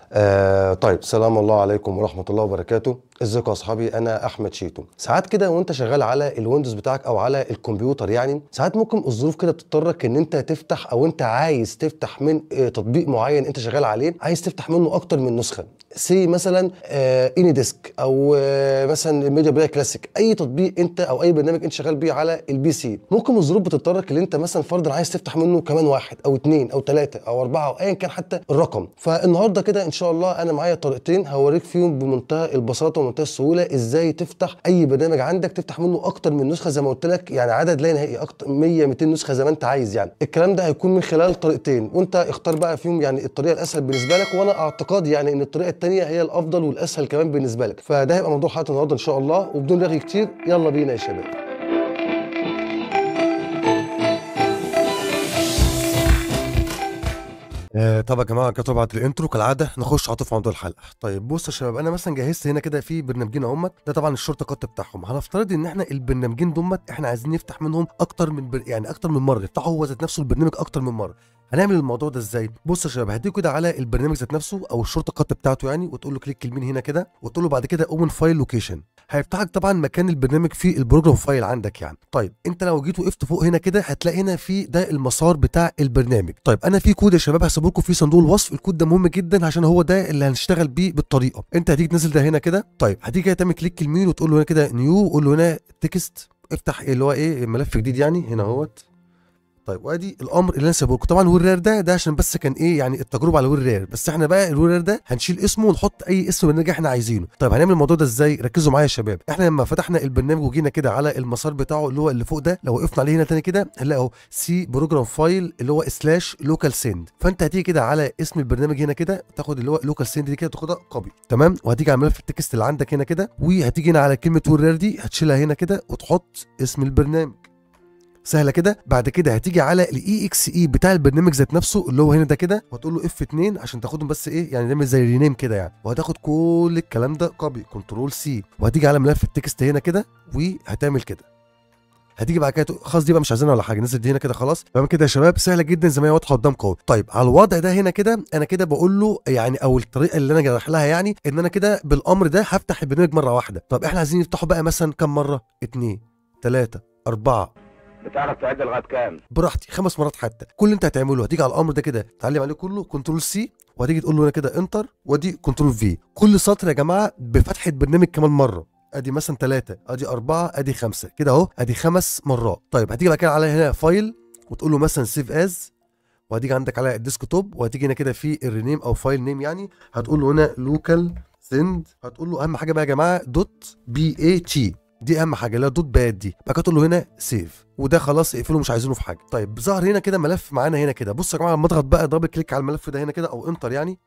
آه طيب سلام الله عليكم ورحمة الله وبركاته ازيكم يا اصحابي انا احمد شيتو ساعات كده وانت شغال على الويندوز بتاعك او على الكمبيوتر يعني ساعات ممكن الظروف كده بتضطرك ان انت تفتح او انت عايز تفتح من آه، تطبيق معين انت شغال عليه عايز تفتح منه اكتر من نسخة سي مثلا آه اني ديسك او آه مثلا ميديا بلاي كلاسيك اي تطبيق انت او اي برنامج انت شغال بيه على البي سي ممكن الظروف بتضطرك ان انت مثلا فرضا عايز تفتح منه كمان واحد او اتنين او تلاتة او اربعة او ايا كان حتى الرقم فالنهارده كده ان شاء الله انا معايا طريقتين هوريك فيهم بمنتهى البساطه ومنتهى السهوله ازاي تفتح اي برنامج عندك تفتح منه اكتر من نسخه زي ما قلت لك يعني عدد لا نهائي اكتر 100 200 نسخه زي ما انت عايز يعني الكلام ده هيكون من خلال طريقتين وانت اختار بقى فيهم يعني الطريقه الاسهل بالنسبه لك وانا اعتقادي يعني ان الطريقه الثانيه هي الافضل والاسهل كمان بالنسبه لك فده هيبقى موضوع حلقه النهارده ان شاء الله وبدون رغي كتير يلا بينا يا شباب آه طب يا جماعه كده بعد الانترو كالعاده نخش على طول في موضوع الحلقه طيب بص يا شباب انا مثلا جهزت هنا كده في برنامجين اهمت ده طبعا الشورت كات بتاعهم هنفترض ان احنا البرنامجين دمت احنا عايزين نفتح منهم اكتر من بر... يعني اكتر من مره نفتحه هو ذات نفسه البرنامج اكتر من مره هنعمل الموضوع ده ازاي بص يا شباب هديكوا كده على البرنامج ذات نفسه او الشورت كات بتاعته يعني وتقول له كليك يمين هنا كده وتقول له بعد كده اوبن فايل لوكيشن هيفتح لك طبعا مكان البرنامج في البروجرام فايل عندك يعني طيب انت لو جيت وقفت فوق هنا كده هتلاقي هنا في ده المسار بتاع البرنامج طيب انا في كود يا شباب هسيبه لكم في صندوق الوصف الكود ده مهم جدا عشان هو ده اللي هنشتغل بيه بالطريقه انت هتيجي تنزل ده هنا كده طيب هتيجي كده تعمل كليك يمين وتقول له هنا كده نيو وقول له هنا تكست افتح اللي هو ايه ملف جديد يعني هنا اهوت طيب وادي الامر اللي انا سايبه لكم طبعا والرير ده ده عشان بس كان ايه يعني التجربه على والرير بس احنا بقى الورير ده هنشيل اسمه ونحط اي اسم برنامج احنا عايزينه طيب هنعمل الموضوع ده ازاي ركزوا معايا يا شباب احنا لما فتحنا البرنامج وجينا كده على المسار بتاعه اللي هو اللي فوق ده لو وقفنا عليه هنا تاني كده هنلاقي اهو سي بروجرام فايل اللي هو سلاش لوكال سند فانت هتيجي كده على اسم البرنامج هنا كده تاخد اللي هو لوكال سند دي كده تاخدها كوبي تمام وهتيجي على ملف التكست اللي عندك هنا كده وهتيجي هنا على كلمه والرير دي هتشيلها هنا كده وتحط اسم البرنامج سهله كده بعد كده هتيجي على الاي اكس اي بتاع البرنامج ذات نفسه اللي هو هنا ده كده وتقول له اف 2 عشان تاخدهم بس ايه يعني نعمل زي رينيم كده يعني وهتاخد كل الكلام ده كوبي كنترول سي وهتيجي على ملف التكست هنا كده وهتعمل كده هتيجي بعد كده تقول- خلاص دي بقى مش عايزينها ولا حاجه نزل دي هنا كده خلاص تمام كده يا شباب سهله جدا زي ما هي واضحه قدامكم اهو طيب على الوضع ده هنا كده انا كده بقول له يعني او الطريقه اللي انا جرح لها يعني ان انا كده بالامر ده هفتح البرنامج مره واحده طب احنا عايزين نفتحه بقى مثلا كم مره اتنين تلاته اربعه بتعرف تعد لغايه كام؟ براحتي خمس مرات حتى كل اللي انت هتعمله هتيجي على الامر ده كده تعلم عليه كله كنترول سي وهتيجي تقول له هنا كده انتر وادي كنترول في كل سطر يا جماعه بفتحه برنامج كمان مره ادي مثلا ثلاثة ادي أربعة ادي خمسة كده اهو ادي خمس مرات طيب هتيجي بعد كده على هنا فايل وتقول له مثلا سيف از وهتيجي عندك على الديسك توب وهتيجي هنا كده في الرينيم او فايل نيم يعني هتقول له هنا لوكال سند هتقول له اهم حاجه بقى يا جماعه دوت بي اي تي دي اهم حاجه اللي هي دوت باد دي بعد كده تقول له هنا سيف وده خلاص اقفله مش عايزينه في حاجه طيب ظهر هنا كده ملف معانا هنا كده بص يا جماعه لما اضغط بقى دبل كليك على الملف ده هنا كده او انتر يعني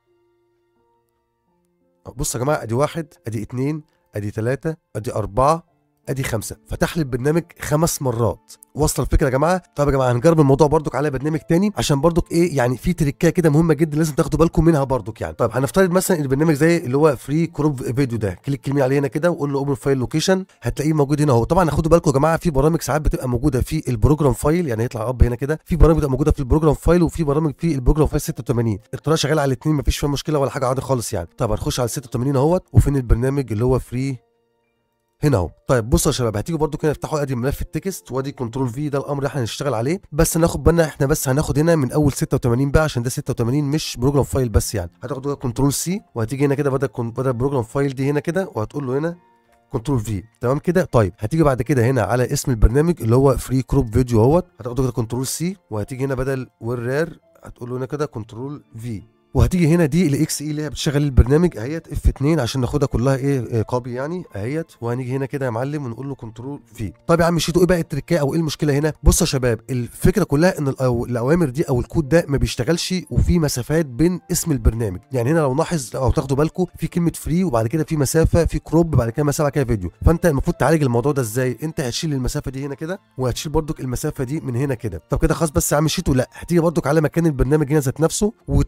أهو بص يا جماعه ادي واحد ادي اتنين ادي تلاته ادي اربعه ادي خمسه فتح لي البرنامج خمس مرات واصله الفكره يا جماعه طب يا جماعه هنجرب الموضوع برضك على برنامج تاني عشان برضك ايه يعني في تريكايه كده مهمه جدا لازم تاخدوا بالكم منها برضك يعني طيب هنفترض مثلا البرنامج زي اللي هو فري كروب فيديو ده كليك يمين عليه هنا كده وقول له اوبن فايل لوكيشن هتلاقيه موجود هنا اهو طبعا خدوا بالكم يا جماعه في برامج ساعات بتبقى موجوده في البروجرام فايل يعني يطلع اب هنا كده في برامج بتبقى موجوده في البروجرام فايل وفي برامج في البروجرام فايل 86 الطريقه شغاله على الاثنين مفيش فيها مشكله ولا حاجه عادي خالص يعني طب هنخش على 86 اهوت وفين البرنامج اللي هو فري هنا اهو طيب بصوا يا شباب هتيجوا برضو كده افتحوا ادي ملف التكست وادي كنترول في ده الامر اللي احنا هنشتغل عليه بس ناخد بالنا احنا بس هناخد هنا من اول 86 بقى عشان ده 86 مش بروجرام فايل بس يعني هتاخدوا كنترول سي وهتيجي هنا كده بدل كن- بدل بروجرام فايل دي هنا كده وهتقول له هنا كنترول في تمام كده طيب هتيجي بعد كده هنا على اسم البرنامج اللي هو فري كروب فيديو اهوت هتاخدوا كده كنترول سي وهتيجي هنا بدل والرير هتقول له هنا كده كنترول في وهتيجي هنا دي الاكس اي اللي هي بتشغل البرنامج اهيت اف 2 عشان ناخدها كلها ايه كوبي يعني اهيت وهنيجي هنا كده يا معلم ونقول له كنترول في طب يا عم شيتو ايه بقى التركيه او ايه المشكله هنا بصوا يا شباب الفكره كلها ان الأو- الاوامر دي او الكود ده ما بيشتغلش وفي مسافات بين اسم البرنامج يعني هنا لو نلاحظ او تاخدوا بالكم في كلمه فري وبعد كده في مسافه في كروب بعد كده مسافه بعد كده فيديو فانت المفروض تعالج الموضوع ده ازاي انت هتشيل المسافه دي هنا كده وهتشيل برضك المسافه دي من هنا كده طب كده خلاص بس يا عم شيتو لا هتيجي برضك على مكان البرنامج هنا ذات نفسه وطبعا لو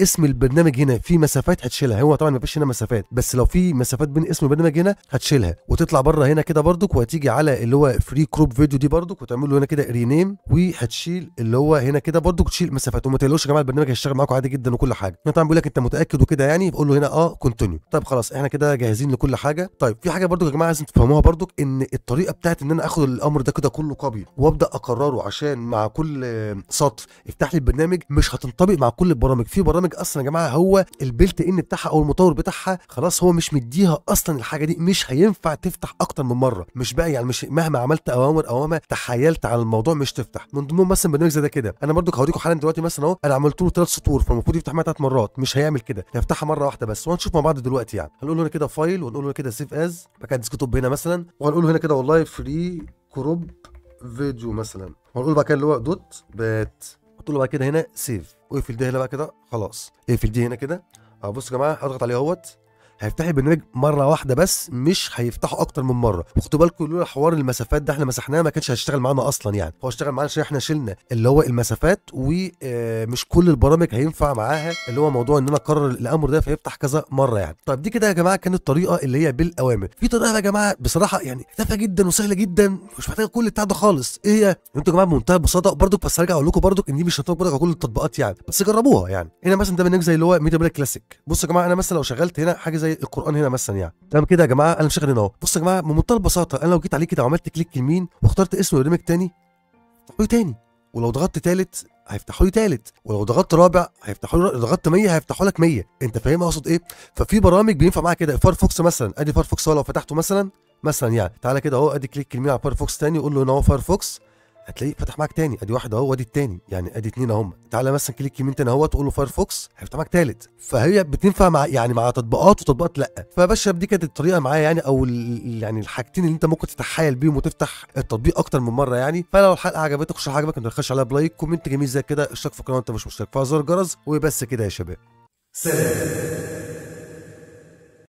اسم البرنامج هنا في مسافات هتشيلها هو طبعا ما فيش هنا مسافات بس لو في مسافات بين اسم البرنامج هنا هتشيلها وتطلع بره هنا كده برضك وهتيجي على اللي هو فري كروب فيديو دي برضك وتعمل له هنا كده رينيم وهتشيل اللي هو هنا كده برضك تشيل مسافات وما تقلقوش يا جماعه البرنامج هيشتغل معاكم عادي جدا وكل حاجه هنا طبعا بيقول لك انت متاكد وكده يعني بقول له هنا اه كونتينيو طيب خلاص احنا كده جاهزين لكل حاجه طيب في حاجه برضك يا جماعه لازم تفهموها برضك ان الطريقه بتاعت ان انا اخد الامر ده كده كله كوبي وابدا اكرره عشان مع كل آه، سطر يفتح لي البرنامج مش هتنطبق مع كل البرامج في برامج اصلا يا جماعه هو البيلت ان بتاعها او المطور بتاعها خلاص هو مش مديها اصلا الحاجه دي مش هينفع تفتح اكتر من مره مش بقى يعني مش مهما عملت اوامر او مهما تحايلت على الموضوع مش تفتح من ضمنهم مثلا برنامج زي ده كده انا برضو هوريكم حالا دلوقتي مثلا اهو انا عملت له ثلاث سطور فالمفروض يفتح معايا ثلاث مرات مش هيعمل كده هيفتحها مره واحده بس وهنشوف مع بعض دلوقتي يعني هنقول له هنا كده فايل ونقول له هنا كده سيف از بعد كده ديسكتوب هنا مثلا وهنقول له هنا كده والله فري كروب فيديو مثلا وهنقول بقى كده اللي هو دوت بات قلت له بقى كده هنا سيف واقفل ده هنا بقى كده خلاص اقفل دي هنا كده اهو بصوا يا جماعه اضغط عليه اهوت هيفتح البرنامج مره واحده بس مش هيفتحه اكتر من مره وخدوا بالكم لولا حوار المسافات ده احنا مسحناه ما كانش هيشتغل معانا اصلا يعني هو اشتغل معانا عشان احنا شلنا اللي هو المسافات ومش كل البرامج هينفع معاها اللي هو موضوع ان انا اكرر الامر ده فيفتح كذا مره يعني طيب دي كده يا جماعه كانت الطريقه اللي هي بالاوامر في طريقه بقى يا جماعه بصراحه يعني تافهه جدا وسهله جدا مش محتاجه كل بتاع ده خالص ايه هي انتوا يا جماعه بمنتهى البساطه برضو بس هرجع اقول لكم برضو ان دي مش هتطبق برضو على كل التطبيقات يعني بس جربوها يعني هنا مثلا ده برنامج زي اللي هو ميديا بلاي كلاسيك بصوا يا جماعه انا مثلا لو شغلت هنا حاجه زي القران هنا مثلا يعني تمام كده يا جماعه انا مشغل هنا اهو بصوا يا جماعه بمنتهى البساطه انا لو جيت عليه كده وعملت كليك يمين واخترت اسم البرنامج تاني هيفتحوا لي تاني ولو ضغطت تالت هيفتحوا لي تالت ولو ضغطت رابع هيفتحوا لي ضغطت 100 هيفتحوا لك 100 انت فاهم اقصد ايه ففي برامج بينفع معاها كده فايرفوكس مثلا ادي فايرفوكس هو لو فتحته مثلا مثلا يعني تعالى كده اهو ادي كليك يمين على فايرفوكس تاني قول له هنا اهو فايرفوكس هتلاقيه فتح معاك تاني ادي واحد اهو وادي التاني يعني ادي اتنين اهم تعالى مثلا كليك يمين تاني اهو تقول له فايرفوكس هيفتح معاك تالت فهي بتنفع مع يعني مع تطبيقات وتطبيقات لا فيا باشا دي كانت الطريقه معايا يعني او ال- يعني الحاجتين اللي انت ممكن تتحايل بيهم وتفتح التطبيق اكتر من مره يعني فلو الحلقه عجبتك وش عجبك ما تخش عليها بلايك كومنت جميل زي كده اشترك في القناه وانت مش مشترك فيها زر الجرس وبس كده يا شباب سلام